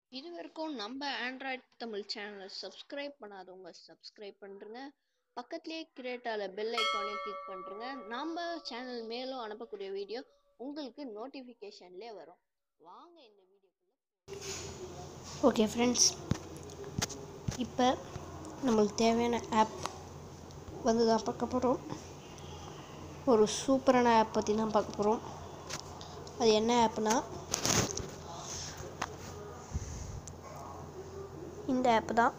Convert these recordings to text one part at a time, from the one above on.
இது வரைக்கும் நம்ம ஆண்ட்ராய்ட் தமிழ் சேனலை சப்ஸ்கிரைப் பண்ணாதவங்க சப்ஸ்கிரைப் பண்ணுறங்க பக்கத்துலேயே கிரேட்டால பெல் ஐக்கானையும் கிளிக் பண்ணுறங்க நம்ம சேனல் மேலும் அனுப்பக்கூடிய வீடியோ உங்களுக்கு நோட்டிஃபிகேஷன்லேயே வரும் வாங்க இந்த வீடியோக்குள்ள ஓகே ஃப்ரெண்ட்ஸ் இப்போ நம்மளுக்கு தேவையான ஆப் வந்து தான் பார்க்க போகிறோம் ஒரு சூப்பரான ஆப் பற்றி தான் பார்க்க போகிறோம் அது என்ன ஆப்னா இந்த ஆப் தான்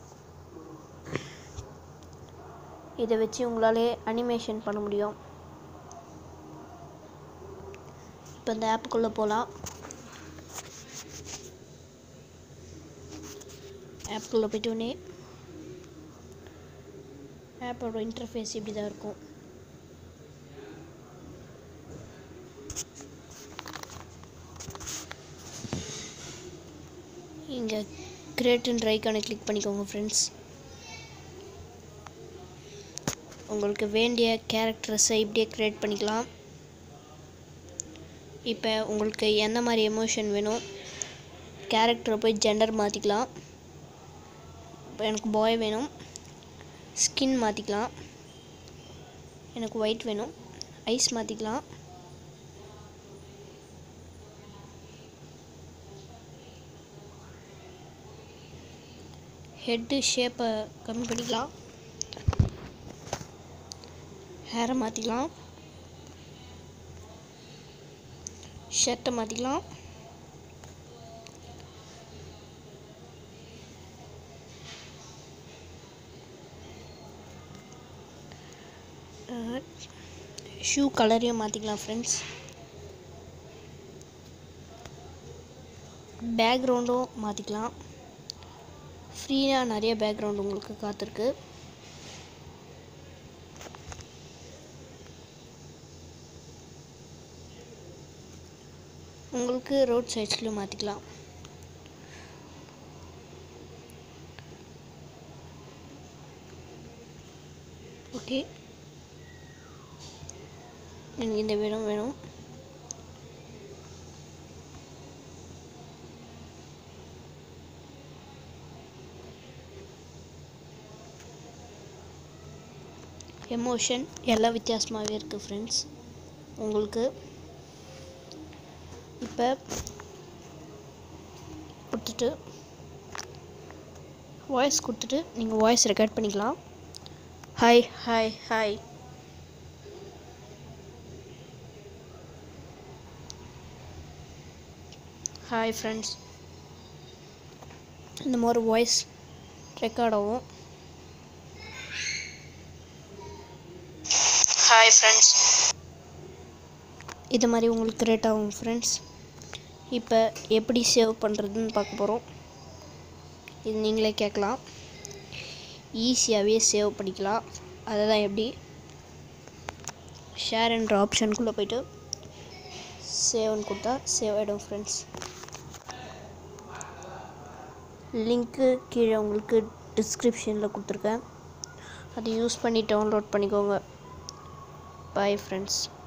இதை வச்சு உங்களாலே அனிமேஷன் பண்ண முடியும் இப்போ இந்த ஆப்புக்குள்ளே போகலாம் ஆப்புக்குள்ளே போயிட்டோன்னே ஆப்போட இன்டர்ஃபேஸ் இப்படி தான் இருக்கும் இங்கே கிரியேட்ன்ற ஐக்கானை கிளிக் பண்ணிக்கோங்க ஃப்ரெண்ட்ஸ் உங்களுக்கு வேண்டிய கேரக்டர்ஸை இப்படியே க்ரியேட் பண்ணிக்கலாம் இப்போ உங்களுக்கு எந்த மாதிரி எமோஷன் வேணும் கேரக்டரை போய் ஜெண்டர் மாற்றிக்கலாம் இப்போ எனக்கு பாய் வேணும் ஸ்கின் மாற்றிக்கலாம் எனக்கு ஒயிட் வேணும் ஐஸ் மாற்றிக்கலாம் ஹெட்டு ஷேப்பை கம்மி பண்ணிக்கலாம் ஹேரை மாற்றிக்கலாம் ஷர்ட்டை மாற்றிக்கலாம் ஷூ கலரையும் மாற்றிக்கலாம் ஃப்ரெண்ட்ஸ் பேக்ரவுண்டும் மாற்றிக்கலாம் ஃப்ரீயாக நிறைய பேக்ரவுண்ட் உங்களுக்கு காத்திருக்கு உங்களுக்கு ரோட் சைட்ஸ்லையும் மாற்றிக்கலாம் ஓகே எனக்கு இந்த வேணும் வேணும் எமோஷன் எல்லாம் வித்தியாசமாகவே இருக்குது ஃப்ரெண்ட்ஸ் உங்களுக்கு இப்போ கொடுத்துட்டு வாய்ஸ் கொடுத்துட்டு நீங்கள் வாய்ஸ் ரெக்கார்ட் பண்ணிக்கலாம் hi hi hi hi friends இந்த மாதிரி வாய்ஸ் ரெக்கார்ட் ஆகும் ஹாய் ஃப்ரெண்ட்ஸ் இது மாதிரி உங்களுக்கு கிரியேட் ஆகும் ஃப்ரெண்ட்ஸ் இப்போ எப்படி சேவ் பண்ணுறதுன்னு பார்க்க போகிறோம் இது நீங்களே கேட்கலாம் ஈஸியாகவே சேவ் பண்ணிக்கலாம் அதை தான் எப்படி ஷேர் என்ற ஆப்ஷனுக்குள்ளே போயிட்டு சேவ்னு கொடுத்தா சேவ் ஆகிடும் ஃப்ரெண்ட்ஸ் லிங்க்கு கீழே உங்களுக்கு டிஸ்கிரிப்ஷனில் கொடுத்துருக்கேன் அதை யூஸ் பண்ணி டவுன்லோட் பண்ணிக்கோங்க பாய் ஃப்ரெண்ட்ஸ்